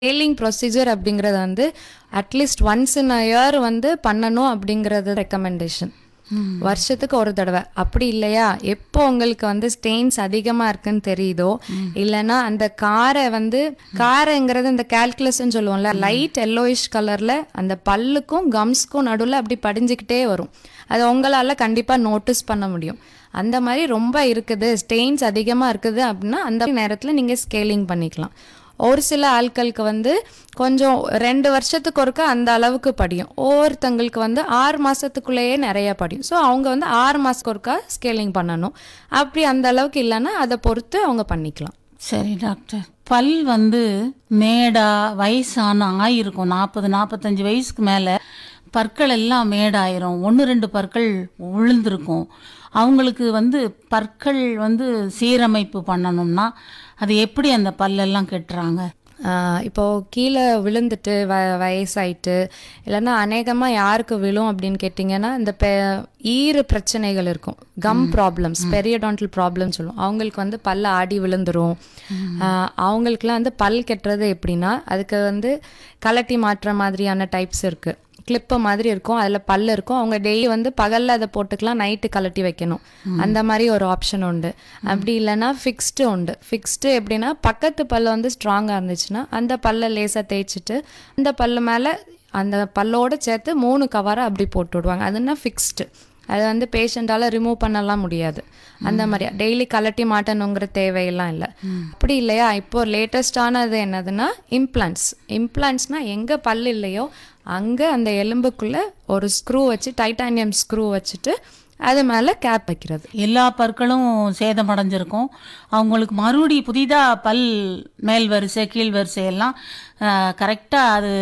scaling procedure அப்படிங்கறது வந்து at least once in a year வந்து பண்ணணும் அப்படிங்கறது ரெக்கமெண்டேஷன் வருஷத்துக்கு ஒரு தடவை அப்படி இல்லையா எப்போ உங்களுக்கு வந்து ஸ்டெயின்ஸ் அதிகமா இருக்குன்னு தெரியுதோ இல்லைன்னா அந்த காரை வந்து காரைங்கிறது இந்த கால்குலஸ்ன்னு சொல்லுவோம்ல லைட் எல்லோயிஷ் கலர்ல அந்த பல்லுக்கும் கம்ஸ்க்கும் நடுவில் அப்படி படிஞ்சுக்கிட்டே வரும் அது உங்களால கண்டிப்பா நோட்டீஸ் பண்ண முடியும் அந்த மாதிரி ரொம்ப இருக்குது ஸ்டெயின்ஸ் அதிகமா இருக்குது அப்படின்னா அந்த நேரத்துல நீங்க ஸ்கேலிங் பண்ணிக்கலாம் ஒரு சில ஆட்களுக்கு வந்து கொஞ்சம் ரெண்டு வருஷத்துக்கு ஒருக்கா அந்த அளவுக்கு படியும் ஒவ்வொருத்தங்களுக்கு வந்து ஆறு மாசத்துக்குள்ளேயே நிறைய படியும் ஸோ அவங்க வந்து ஆறு மாசத்துக்கு ஒருக்கா ஸ்கேலிங் பண்ணணும் அப்படி அந்த அளவுக்கு இல்லைன்னா அதை பொறுத்து அவங்க பண்ணிக்கலாம் சரி டாக்டர் பல் வந்து மேடா வயசான ஆயிருக்கும் நாற்பது நாற்பத்தஞ்சு வயசுக்கு மேலே பற்கள் எல்லாம் மேடாயிரும் ஒன்று ரெண்டு பற்கள் விழுந்திருக்கும் அவங்களுக்கு வந்து பற்கள் வந்து சீரமைப்பு பண்ணணும்னா அது எப்படி அந்த பல்லெல்லாம் கெட்டுறாங்க ஆஹ் இப்போ கீழே விழுந்துட்டு வ வயசாயிட்டு இல்லைன்னா அநேகமாக யாருக்கு விழும் அப்படின்னு கேட்டிங்கன்னா இந்த பெ ஈறு பிரச்சனைகள் இருக்கும் கம் ப்ராப்ளம்ஸ் பெரியடான்டல் ப்ராப்ளம் சொல்லுவோம் அவங்களுக்கு வந்து பல்ல ஆடி விழுந்துரும் ஆஹ் அவங்களுக்குலாம் வந்து பல் கெட்டுறது எப்படின்னா அதுக்கு வந்து கலட்டி மாற்ற மாதிரியான டைப்ஸ் இருக்கு கிளிப்பு மாதிரி இருக்கும் அதில் பல்லு இருக்கும் அவங்க டெய்லி வந்து பகலில் அதை போட்டுக்கலாம் நைட்டு கலட்டி வைக்கணும் அந்த மாதிரி ஒரு ஆப்ஷன் உண்டு அப்படி இல்லைன்னா ஃபிக்ஸ்டு உண்டு ஃபிக்ஸ்டு எப்படின்னா பக்கத்து பல்லு வந்து ஸ்ட்ராங்காக இருந்துச்சுன்னா அந்த பல்லை லேசாக தேய்ச்சிட்டு அந்த பல்லு மேலே அந்த பல்லோட சேர்த்து மூணு கவரை அப்படி போட்டு விடுவாங்க அதுனா ஃபிக்ஸ்டு அது வந்து பேஷண்ட்டால ரிமூவ் பண்ணலாம் முடியாது அந்த மாதிரி டெய்லி கலட்டி மாட்டணுங்கிற தேவையெல்லாம் இல்லை அப்படி இல்லையா இப்போ லேட்டஸ்டானது என்னதுன்னா இம்ப்ளான்ஸ் இம்ப்ளான்ஸ்னா எங்க பல் இல்லையோ அங்க அந்த எலும்புக்குள்ள ஒரு ஸ்க்ரூ வச்சு டைட்டானியம் ஸ்க்ரூ வச்சுட்டு அது மேல கேப் வைக்கிறது எல்லா பற்களும் சேதமடைஞ்சிருக்கும் அவங்களுக்கு மறுபடி புதிதாக பல் மேல் வரிசை கீழ் வரிசை எல்லாம் கரெக்டாக அது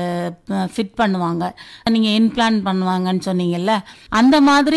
ஃபிட் பண்ணுவாங்க நீங்கள் இன்பிளான்ட் பண்ணுவாங்கன்னு சொன்னீங்கல்ல அந்த மாதிரி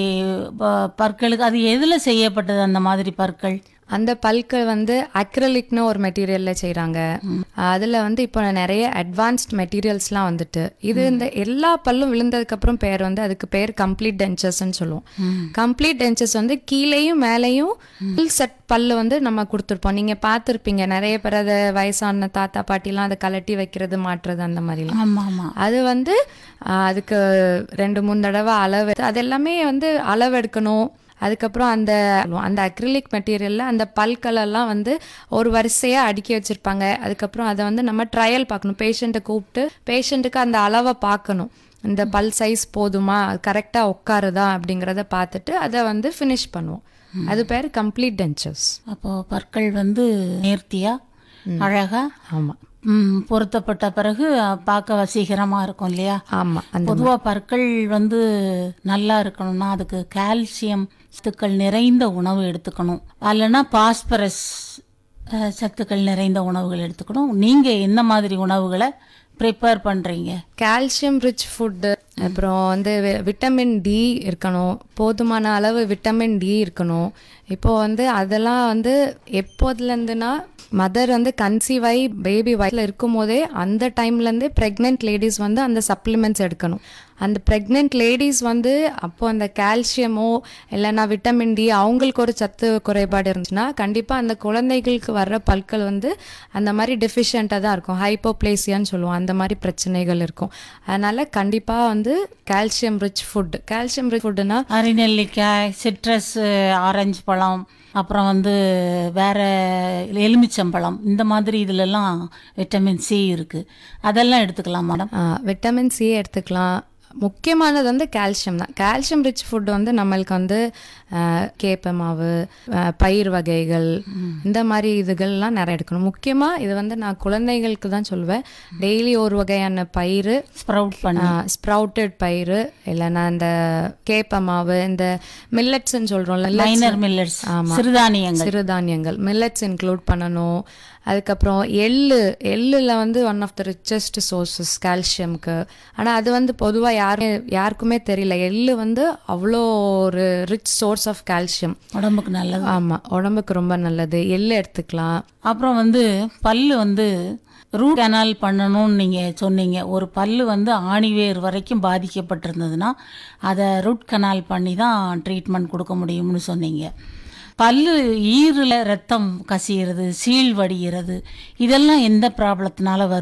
ப- பற்களுக்கு அது எதில் செய்யப்பட்டது அந்த மாதிரி பற்கள் அந்த பல்கள் வந்து அக்ரலிக்னு ஒரு மெட்டீரியல்ல செய்றாங்க அதுல வந்து இப்போ நிறைய அட்வான்ஸ்ட் மெட்டீரியல்ஸ்லாம் வந்துட்டு இது இந்த எல்லா பல்லும் விழுந்ததுக்கு அப்புறம் பேர் வந்து அதுக்கு பேர் கம்ப்ளீட் டென்ச்சர்ஸ்னு சொல்லுவோம் கம்ப்ளீட் டென்ச்சர்ஸ் வந்து கீழேயும் மேலேயும் ஃபுல் செட் பல்லு வந்து நம்ம கொடுத்துருப்போம் நீங்க பார்த்துருப்பீங்க நிறைய பேர் அதை வயசான தாத்தா பாட்டிலாம் அதை கலட்டி வைக்கிறது மாட்டுறது அந்த மாதிரிலாம் ஆமாம் ஆமாம் அது வந்து ஆஹ், அதுக்கு ரெண்டு மூணு தடவை அளவு அது எல்லாமே வந்து அளவு எடுக்கணும் அதுக்கப்புறம் அந்த அந்த அக்ரிலிக் மெட்டீரியல்ல அந்த பல்களெல்லாம் வந்து ஒரு வரிசையா அடுக்கி வச்சிருப்பாங்க அதுக்கப்புறம் அதை வந்து நம்ம ட்ரையல் பார்க்கணும் பேஷண்ட்டை கூப்பிட்டு பேஷண்ட்டுக்கு அந்த அளவை பார்க்கணும் இந்த பல் சைஸ் போதுமா கரெக்டா உட்காருதா அப்படிங்கிறத பார்த்துட்டு அதை வந்து ஃபினிஷ் பண்ணுவோம் அது பேர் கம்ப்ளீட் டென்ச்சர்ஸ் அப்போது பற்கள் வந்து நேர்த்தியாக அழகாக ஆமா பொருத்தப்பட்ட பிறகு பார்க்க வசீகரமாக இருக்கும் இல்லையா ஆமா அந்த பொதுவாக பற்கள் வந்து நல்லா இருக்கணும்னா அதுக்கு கால்சியம் சத்துக்கள் நிறைந்த உணவு எடுத்துக்கணும் இல்லைன்னா பாஸ்பரஸ் அஹ், சத்துக்கள் நிறைந்த உணவுகள் எடுத்துக்கணும் நீங்கள் என்ன மாதிரி உணவுகளை ப்ரிப்பேர் பண்ணுறீங்க கால்சியம் ரிச் ஃபுட்டு அப்புறம் வந்து வி- விட்டமின் டி இருக்கணும் போதுமான அளவு விட்டமின் டி இருக்கணும் இப்போ வந்து அதெல்லாம் வந்து எப்போதுலேருந்துனா மதர் வந்து கன்சீவ் ஆகி பேபி வயசில் இருக்கும் போதே அந்த டைம்லேருந்தே ப்ரெக்னென்ட் லேடிஸ் வந்து அந்த சப்ளிமெண்ட்ஸ் எடுக்கணும் அந்த ப்ரெக்னென்ட் லேடிஸ் வந்து அப்போ அந்த கால்சியமோ இல்லைன்னா விட்டமின் டி அவங்களுக்கு ஒரு சத்து குறைபாடு இருந்துச்சுன்னா கண்டிப்பாக அந்த குழந்தைகளுக்கு வர்ற பற்கள் வந்து அந்த மாதிரி டெஃபிஷியண்ட்டாக தான் இருக்கும் ஹைப்போப்ளேசியான்னு சொல்லுவோம் அந்த மாதிரி பிரச்சனைகள் இருக்கும் அதனால கண்டிப்பாக வந்து calcium rich food calcium rich ஃபுட்டுனா அரிநெல்லிக்காய் சிட்ரஸ் ஆரஞ்சு பழம் அப்புறம் வந்து வேற எலுமிச்சம்பழம் இந்த மாதிரி இதுலலாம் விட்டமின் சி இருக்குது அதெல்லாம் எடுத்துக்கலாம் மேடம் விட்டமின் சி எடுத்துக்கலாம் முக்கியமானது வந்து கால்சியம் தான் கால்சியம் ரிச் ஃபுட் வந்து நம்மளுக்கு வந்து ஆஹ், கேப்ப மாவு ஆஹ், பயிர் வகைகள் இந்த மாதிரி இதுகள்லாம் நிறைய எடுக்கணும் முக்கியமாக இது வந்து நான் குழந்தைகளுக்கு தான் சொல்லுவேன் டெய்லி ஒரு வகையான பயிர் ஸ்ப்ரவுட் பண்ணி ஸ்ப்ரவுட்டட் பயிர் இல்லைன்னா இந்த கேப்ப மாவு இந்த மில்லட்ஸ்ன்னு சொல்கிறோம்ல மைனர் மில்லட்ஸ் சிறுதானியங்கள் சிறுதானியங்கள் மில்லட்ஸ் இன்க்ளூட் பண்ணணும் அதுக்கப்புறம் எள்ளு எள்ளுல வந்து one of the richest sources கால்சியம்க்கு ஆனால் அது வந்து பொதுவாக யாருமே யாருக்குமே தெரியல எள்ளு வந்து அவ்வளோ ஒரு ரிச் சோர்ஸ் ஆஃப் கால்சியம் உடம்புக்கு நல்லது ஆமாம் உடம்புக்கு ரொம்ப நல்லது எள்ளு எடுத்துக்கலாம் அப்புறம் வந்து பல்லு வந்து ரூட் கனால் பண்ணணும்னு நீங்கள் சொன்னீங்க ஒரு பல்லு வந்து ஆணிவேர் வரைக்கும் பாதிக்கப்பட்டிருந்ததுன்னா அதை ரூட் கனால் பண்ணி தான் ட்ரீட்மெண்ட் கொடுக்க முடியும்னு சொன்னீங்க பல்லு ஈரில் ரத்தம் கசியிறது சீழ் வடிகிறது இதெல்லாம் எந்த ப்ராப்ளத்தினால வருது